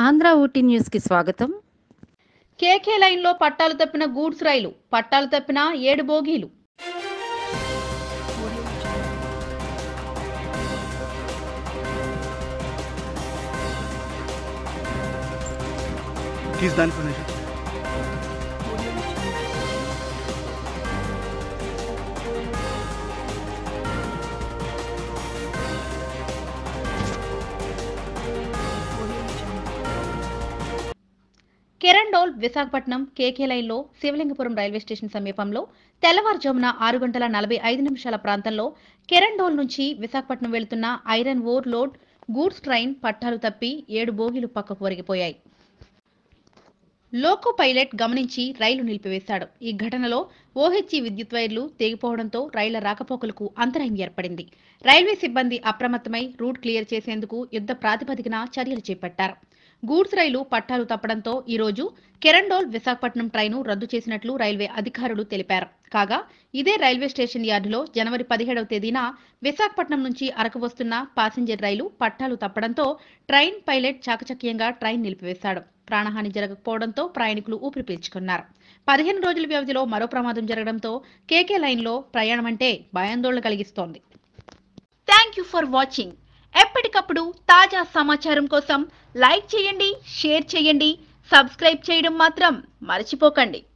ఆంధ్ర ఊటీ న్యూస్కి స్వాగతం కేకే లైన్లో పట్టాలు తప్పిన గూడ్స్ రైలు పట్టాలు తప్పిన ఏడు బోగీలు తీసి దాని పర్మిషన్ కెరండోల్ విశాఖపట్నం కేకే లైన్లో శివలింగపురం రైల్వే స్టేషన్ సమీపంలో తెల్లవారుజామున ఆరు గంటల నలభై ఐదు నిమిషాల ప్రాంతంలో కెరండోల్ నుంచి విశాఖపట్నం వెళుతున్న iron ore load goods train పట్టాలు తప్పి ఏడు బోగీలు పక్కకు ఒరిగిపోయాయి లోకో పైలట్ గమనించి రైలు నిలిపివేశాడు ఈ ఘటనలో ఓహెచ్ఈ విద్యుత్ వైర్లు తెగిపోవడంతో రైళ్ల రాకపోకలకు అంతరాయం ఏర్పడింది రైల్వే సిబ్బంది అప్రమత్తమై రూట్ క్లియర్ చేసేందుకు యుద్ధ ప్రాతిపదికన చర్యలు చేపట్టారు గూడ్స్ రైలు పట్టాలు తప్పడంతో ఈ రోజు కెరండోల్ విశాఖపట్నం ట్రైను రద్దు చేసినట్లు రైల్వే అధికారులు తెలిపారు కాగా ఇదే రైల్వే స్టేషన్ యార్డులో జనవరి పదిహేడవ తేదీన విశాఖపట్నం నుంచి అరకు వస్తున్న ప్యాసింజర్ రైలు పట్టాలు తప్పడంతో ట్రైన్ పైలట్ చాకచక్యంగా ట్రైన్ నిలిపివేశాడు ప్రాణహాని జరగకపోవడంతో ప్రయాణికులు ఊపిరి పీల్చుకున్నారు పదిహేను రోజుల వ్యవధిలో మరో ప్రమాదం జరగడంతో కేకే లైన్లో ప్రయాణం అంటే భయాందోళన కలిగిస్తోంది థ్యాంక్ యూ ఫర్ వాచింగ్ ఎప్పటికప్పుడు తాజా సమాచారం కోసం లైక్ చేయండి షేర్ చేయండి సబ్స్క్రైబ్ చేయడం మాత్రం మర్చిపోకండి